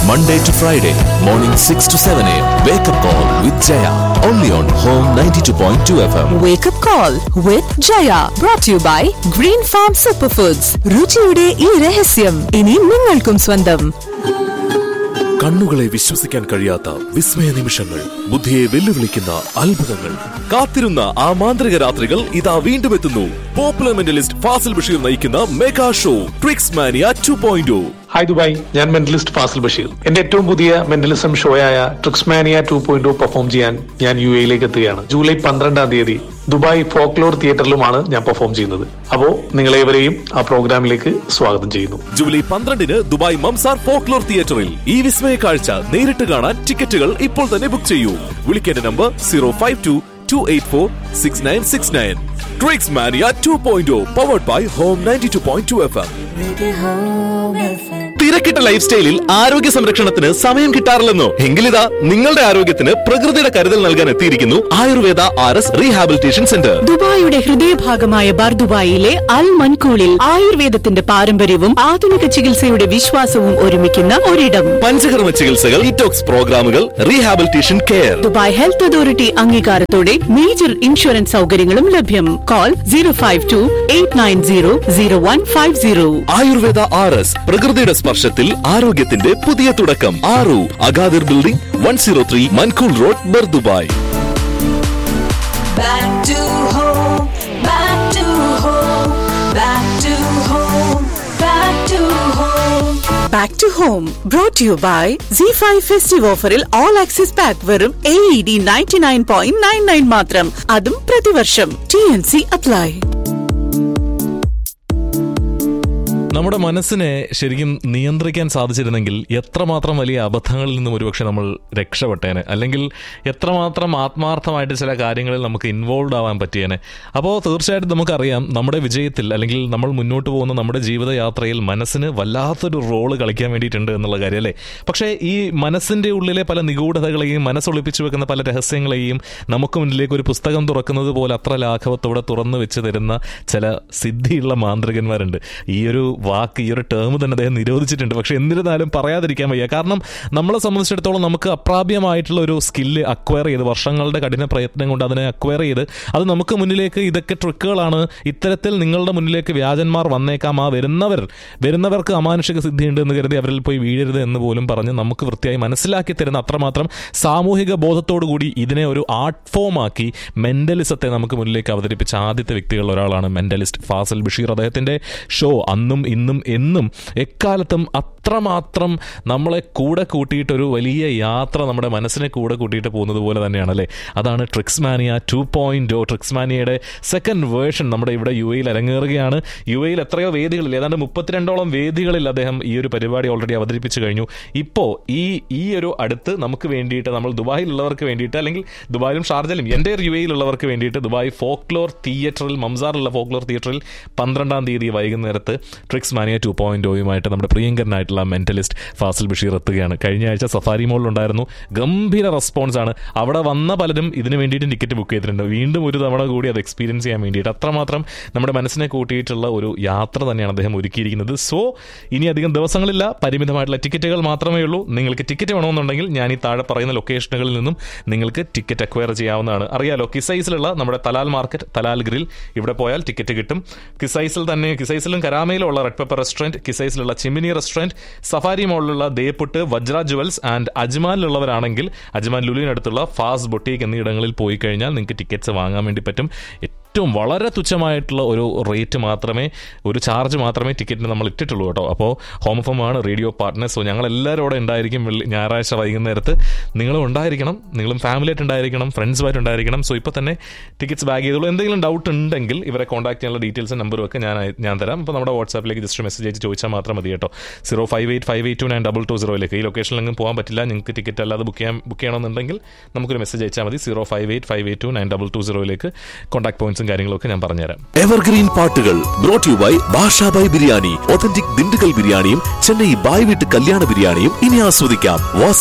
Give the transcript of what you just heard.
Monday to Friday, morning 6 to 7 a.m. Wake up call with Jaya. Only on Home 92.2 FM. Wake up call with Jaya brought to you by Green Farm Superfoods. രുചിയുടെ ഈ രഹസ്യം ഇനി നിങ്ങൾക്കും സ്വന്തം കണ്ണുകളെ വിശ്വസിക്കാൻ കഴിയാത്ത വിസ്മയ നിമിഷങ്ങൾ ബുദ്ധിയെ വെല്ലുവിളിക്കുന്ന അത്ഭുതങ്ങൾ കാത്തിരുന്ന ആ മാന്ത്രിക രാത്രികൾ ഇതാ വീണ്ടും എത്തുന്നു പോപ്പുലർ മെന്റലിസ്റ്റ് ഫാസിൽ ബഷീർ നയിക്കുന്ന mega show tricks mania two point hi Dubai ഞാൻ മെന്റലിസ്റ്റ് ഫാസിൽ ബഷീർ എന്റെ ഏറ്റവും പുതിയ മെന്റലിസം ഷോയായ ട്രിക്സ്മാനിയ ടു പോയിന്റ് പെർഫോം ചെയ്യാൻ ഞാൻ യു എയിലേക്ക് എത്തുകയാണ് ജൂലൈ പന്ത്രണ്ടാം തീയതി ദുബായ് ഫോക്ലോർ തിയേറ്ററിലുമാണ് ഞാൻ പെർഫോം ചെയ്യുന്നത് അപ്പോ നിങ്ങളേവരെയും ആ പ്രോഗ്രാമിലേക്ക് സ്വാഗതം ചെയ്യുന്നു ജൂലൈ പന്ത്രണ്ടിന് ദുബായ് മംസാർ ഫോക്ലോർ തിയേറ്ററിൽ ഈ വിസ്മയ കാഴ്ച നേരിട്ട് കാണാൻ ടിക്കറ്റുകൾ ഇപ്പോൾ തന്നെ ബുക്ക് ചെയ്യൂ വിളിക്കേണ്ട number zero five two two eight four six nine six nine tricks mania two point powered by home ninety two point two F M തിരക്കിട്ട ലൈഫ് സ്റ്റൈലിൽ ആരോഗ്യ സംരക്ഷണത്തിന് സമയം കിട്ടാറില്ലെന്നോ എങ്കിലിതാ നിങ്ങളുടെ ആരോഗ്യത്തിന് പ്രകൃതിയുടെ കരുതൽ നൽകാൻ എത്തിയിരിക്കുന്നു Ayurveda R S rehabilitation centre ദുബായിയുടെ ഹൃദയഭാഗമായ ബാർദുബായിലെ അൽ മൻകൂളിൽ ആയുർവേദത്തിന്റെ പാരമ്പര്യവും ആധുനിക ചികിത്സയുടെ വിശ്വാസവും ഒരുമിക്കുന്ന ഒരിടം പഞ്ചകർമ്മ ചികിത്സകൾ ഇറ്റോക്സ് പ്രോഗ്രാമുകൾ rehabilitation care Dubai health authority അംഗീകാരത്തോടെ മേജർ ഇൻഷുറൻസ് സൗകര്യങ്ങളും ലഭ്യം call zero five two eight nine zero zero one five zero Ayurveda R S പ്രകൃതിയുടെ സ്പർശത്തിൽ ആരോഗ്യത്തിന്റെ പുതിയ തുടക്കം ആറു Agadir building one zero three Mankhool road Bur Dubai Back to home, back to home, back to home, back to home. Back to home brought you by C five festive ഓഫറിൽ all access pack വെറും A E D ninety nine point nine nine മാത്രം അതും പ്രതിവർഷം T N C apply നമ്മുടെ മനസ്സിനെ ശരിക്കും നിയന്ത്രിക്കാൻ സാധിച്ചിരുന്നെങ്കിൽ എത്രമാത്രം വലിയ അബദ്ധങ്ങളിൽ നിന്നും ഒരുപക്ഷെ നമ്മൾ രക്ഷപ്പെട്ടേനെ അല്ലെങ്കിൽ എത്രമാത്രം ആത്മാർത്ഥമായിട്ട് ചില കാര്യങ്ങളിൽ നമുക്ക് ഇൻവോൾവ് ആവാൻ പറ്റിയേനെ അപ്പോൾ തീർച്ചയായിട്ടും നമുക്കറിയാം നമ്മുടെ വിജയത്തിൽ അല്ലെങ്കിൽ നമ്മൾ മുന്നോട്ട് പോകുന്ന നമ്മുടെ ജീവിതയാത്രയിൽ മനസ്സിന് വല്ലാത്തൊരു റോള് കളിക്കാൻ വേണ്ടിയിട്ടുണ്ട് എന്നുള്ള കാര്യം അല്ലേ പക്ഷേ ഈ മനസ്സിന്റെ ഉള്ളിലെ പല നിഗൂഢതകളെയും മനസ്സൊളിപ്പിച്ചു വെക്കുന്ന പല രഹസ്യങ്ങളെയും നമുക്ക് മുന്നിലേക്ക് ഒരു പുസ്തകം തുറക്കുന്നത് പോലെ അത്ര ലാഘവത്തോടെ തുറന്നു വെച്ച് തരുന്ന ചില സിദ്ധിയുള്ള മാന്ത്രികന്മാരുണ്ട് ഈ ഒരു വാക്ക് ഈ ഒരു ടേം തന്നെ അദ്ദേഹം നിരോധിച്ചിട്ടുണ്ട് പക്ഷെ എന്നിരുന്നാലും പറയാതിരിക്കാൻ വയ്യ കാരണം നമ്മളെ സംബന്ധിച്ചിടത്തോളം നമുക്ക് അപ്രാപ്യമായിട്ടുള്ള ഒരു സ്കില്ല് അക്വയർ ചെയ്ത് വർഷങ്ങളുടെ കഠിന പ്രയത്നം കൊണ്ട് അതിനെ അക്വയർ ചെയ്ത് അത് നമുക്ക് മുന്നിലേക്ക് ഇതൊക്കെ ട്രിക്കുകളാണ് ഇത്തരത്തിൽ നിങ്ങളുടെ മുന്നിലേക്ക് വ്യാജന്മാർ വന്നേക്കാം ആ വരുന്നവർ വരുന്നവർക്ക് അമാനുഷിക സിദ്ധിയുണ്ട് എന്ന് കരുതി അവരിൽ പോയി വീഴരുത് എന്ന് പോലും പറഞ്ഞ് നമുക്ക് വൃത്തിയായി മനസ്സിലാക്കി തരുന്ന അത്രമാത്രം സാമൂഹിക ബോധത്തോടു കൂടി ഇതിനെ ഒരു ആർട്ട് ഫോമാക്കി മെന്റലിസത്തെ നമുക്ക് മുന്നിലേക്ക് അവതരിപ്പിച്ച ആദ്യത്തെ വ്യക്തികളിൽ ഒരാളാണ് മെന്റലിസ്റ്റ് ഫാസിൽ ബഷീർ അദ്ദേഹത്തിന്റെ ഷോ അന്നും ഇന്നും എന്നും എക്കാലത്തും അത്രമാത്രം നമ്മളെ കൂടെ കൂട്ടിയിട്ടൊരു വലിയ യാത്ര നമ്മുടെ മനസ്സിനെ കൂടെ കൂട്ടിയിട്ട് പോകുന്നത് പോലെ തന്നെയാണ് അല്ലേ അതാണ് ട്രിക്സ്മാനിയ ടു പോയിന്റ് ഓ ട്രിക്സ്മാനിയയുടെ സെക്കൻഡ് വേർഷൻ നമ്മുടെ ഇവിടെ യു എയിൽ അരങ്ങേറുകയാണ് യു എയിൽ എത്രയോ വേദികളിൽ ഏതാണ്ട് മുപ്പത്തിരണ്ടോളം വേദികളിൽ അദ്ദേഹം ഈ ഒരു പരിപാടി ഓൾറെഡി അവതരിപ്പിച്ചു കഴിഞ്ഞു ഇപ്പോൾ ഈ ഈ ഒരു അടുത്ത് നമുക്ക് വേണ്ടിയിട്ട് നമ്മൾ ദുബായിലുള്ളവർക്ക് വേണ്ടിയിട്ട് അല്ലെങ്കിൽ ദുബായിലും ഷാർജയിലും എൻ്റെ യു എയിലുള്ളവർക്ക് വേണ്ടിയിട്ട് ദുബായ് ഫോക്ലോർ തിയേറ്ററിൽ മംസാറിലുള്ള ഫോക്ലോർ തിയേറ്ററിൽ പന്ത്രണ്ടാം തീയതി വൈകുന്നേരത്ത് ട്രിക്സ് മാനിയ ടു പോയിന്റ് ഒയുമായിട്ട് നമ്മുടെ പ്രിയങ്കരനായിട്ടുള്ള മെന്റലിസ്റ്റ് ഫാസിൽ ബഷീർ എത്തുകയാണ് കഴിഞ്ഞ ആഴ്ച സഫാരി മോളിലുണ്ടായിരുന്നു ഗംഭീര റെസ്പോൺസ് ആണ് അവിടെ വന്ന പലരും ഇതിന് വേണ്ടിയിട്ട് ടിക്കറ്റ് ബുക്ക് ചെയ്തിട്ടുണ്ട് വീണ്ടും ഒരു തവണ കൂടി അത് എക്സ്പീരിയൻസ് ചെയ്യാൻ വേണ്ടിയിട്ട് അത്രമാത്രം നമ്മുടെ മനസ്സിനെ കൂട്ടിയിട്ടുള്ള ഒരു യാത്ര തന്നെയാണ് അദ്ദേഹം ഒരുക്കിയിരിക്കുന്നത് സോ ഇനി അധികം ദിവസങ്ങളില്ല പരിമിതമായിട്ടുള്ള ടിക്കറ്റുകൾ മാത്രമേ ഉള്ളൂ നിങ്ങൾക്ക് ടിക്കറ്റ് വേണമെന്നുണ്ടെങ്കിൽ ഞാൻ ഈ താഴെ പറയുന്ന ലൊക്കേഷനുകളിൽ നിന്നും നിങ്ങൾക്ക് ടിക്കറ്റ് അക്വയർ ചെയ്യാവുന്നതാണ് അറിയാലോ കിസൈസിലുള്ള നമ്മുടെ തലാൽ മാർക്കറ്റ് തലാൽ ഗ്രിൽ ഇവിടെ പോയാൽ ടിക്കറ്റ് കിട്ടും കിസൈസിൽ തന്നെ കിസൈസിലും കരാമയിലും ഉള്ള റെഡ് പെപ്പർ റെസ്റ്റോറന്റ് കിസൈസിലുള്ള ചിമ്മിനി റെസ്റ്റോറന്റ് സഫാരി മോളിലുള്ള ദേപ്പുട്ട് വജ്ര ജുവൽസ് ആൻഡ് അജ്മാനിലുള്ളവരാണെങ്കിൽ അജ്മാൻ ലുലുവിനടുത്തുള്ള ഫാസ് ബൊട്ടീക്ക് എന്നീ പോയി കഴിഞ്ഞാൽ നിങ്ങൾക്ക് ടിക്കറ്റ്സ് വാങ്ങാൻ വേണ്ടി പറ്റും ഏറ്റവും വളരെ തുച്ഛമായിട്ടുള്ള ഒരു റേറ്റ് മാത്രമേ ഒരു ചാർജ് മാത്രമേ ടിക്കറ്റിന് നമ്മൾ ഇട്ടിട്ടുള്ളൂ കേട്ടോ അപ്പോൾ ഹോം ഫോം ആണ് റേഡിയോ പാർട്ട്നേഴ്സ് സോ ഞങ്ങൾ എല്ലാവരും അവിടെ ഉണ്ടായിരിക്കും വെള്ളി ഞായറാഴ്ച വൈകുന്നേരത്ത് നിങ്ങളും ഉണ്ടായിരിക്കണം നിങ്ങളും ഫാമിലിയായിട്ട് ഉണ്ടായിരിക്കണം ഫ്രണ്ട്സുമായിട്ട് ഉണ്ടായിരിക്കണം സോ ഇപ്പോൾ തന്നെ ടിക്കറ്റ്സ് ബാഗ് ചെയ്തോളൂ എന്തെങ്കിലും ഡൗട്ട് ഉണ്ടെങ്കിൽ ഇവരെ കോൺടാക്ട് ചെയ്യാനുള്ള ഡീറ്റെയിൽസും നമ്പറും ഒക്കെ ഞാൻ അയ- ഞാൻ തരാം അപ്പോൾ നമ്മുടെ വാട്സാപ്പിലേക്ക് ജസ്റ്റ് മെസ്സേജ് അയച്ച് ചോദിച്ചാൽ മാത്രം മതി കേട്ടോ zero five eight five eight two nine double two സീറോയിലേക്ക് ഈ ലൊക്കേഷനിലെങ്കിലും പോകാൻ പറ്റില്ല നിങ്ങൾക്ക് ടിക്കറ്റ് അല്ലാതെ ബുക്ക് ചെയ്യാൻ ബുക്ക് ചെയ്യണമെന്നുണ്ടെങ്കിൽ നമുക്കൊരു മെസ്സേജ് അയച്ചാൽ മതി zero five eight five eight two nine double two സീറോയിലേക്ക് കോൺടാക്ട് പോയിന്റ്സും കാര്യങ്ങളൊക്കെ ഞാൻ പറഞ്ഞുതരാം എവർഗ്രീൻ പാട്ടുകൾ brought you by Basha Bhai Biryani authentic Dindigul ബിരിയാണിയും ചെന്നൈ ബായ് വീട്ട് കല്യാണ ബിരിയാണിയും ഇനി ആസ്വദിക്കാം വാസ